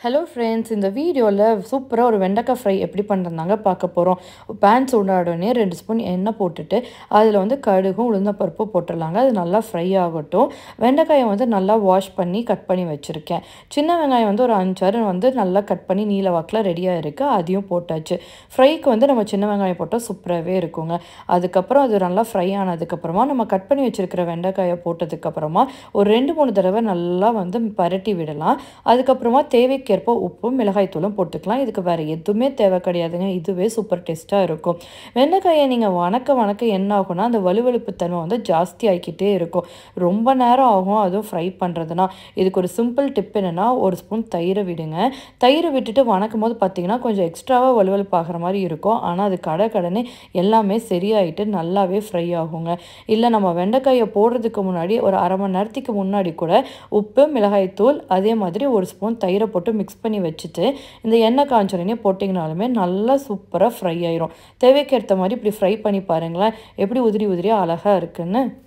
hello friends இந்த வீடியோவில் சூப்பராக ஒரு வெண்டைக்காய் ஃப்ரை எப்படி பண்ணுறதாங்க பார்க்க போகிறோம் பேன் சூடாடனே ரெண்டு ஸ்பூன் எண்ணெய் போட்டுட்டு அதில் வந்து கடுகும் உளுந்தப்பருப்பு போட்டுடலாங்க அது நல்லா ஃப்ரை ஆகட்டும் வெண்டைக்காயை வந்து நல்லா வாஷ் பண்ணி கட் பண்ணி வச்சுருக்கேன் சின்ன வெங்காயம் வந்து ஒரு அஞ்சாறு வந்து நல்லா கட் பண்ணி நீல வாக்கில் ரெடியாக இருக்குது அதையும் போட்டாச்சு ஃப்ரைக்கு வந்து நம்ம சின்ன வெங்காயம் போட்டால் சூப்பராகவே இருக்குங்க அதுக்கப்புறம் அது நல்லா ஃப்ரை ஆனதுக்கப்புறமா நம்ம கட் பண்ணி வச்சுருக்கிற வெண்டைக்காயை போட்டதுக்கப்புறமா ஒரு ரெண்டு மூணு தடவை நல்லா வந்து பரட்டி விடலாம் அதுக்கப்புறமா தேவைக்கேற்ப உப்பும் மிளகாய்த்தூளும் போட்டுக்கலாம் இதுக்கு வேறு எதுவுமே தேவை கிடையாதுங்க இதுவே சூப்பர் டேஸ்ட்டாக இருக்கும் வெண்டைக்காயை நீங்கள் வணக்க வணக்க என்ன ஆகும்னா அந்த வலுவழுப்பு தன்மை வந்து ஜாஸ்தி ஆகிக்கிட்டே இருக்கும் ரொம்ப நேரம் ஆகும் அதுவும் ஃப்ரை பண்ணுறதுனா இதுக்கு ஒரு சிம்பிள் டிப் என்னென்னா ஒரு ஸ்பூன் தயிரை விடுங்க தயிரை விட்டுட்டு வணக்கும் போது பார்த்தீங்கன்னா கொஞ்சம் எக்ஸ்ட்ராவாக வலுவழுப்பு ஆகிற மாதிரி இருக்கும் ஆனால் அது கடை கடனே எல்லாமே சரியாயிட்டு நல்லாவே ஃப்ரை ஆகுங்க இல்லை நம்ம வெண்டைக்காயை போடுறதுக்கு முன்னாடி ஒரு அரை மணி நேரத்துக்கு முன்னாடி கூட உப்பு மிளகாய்த்தூள் அதே மாதிரி ஒரு ஸ்பூன் தயிரை போட்டு மிக்ஸ் பண்ணி வச்சுட்டு இந்த எண்ணெய் காஞ்சோடனே போட்டிங்கனாலுமே நல்லா சூப்பராக ஃப்ரை ஆயிரும் தேவைக்கேற்ற மாதிரி இப்படி ஃப்ரை பண்ணி பாருங்களேன் எப்படி உதிரி உதிரியாக அழகாக இருக்குன்னு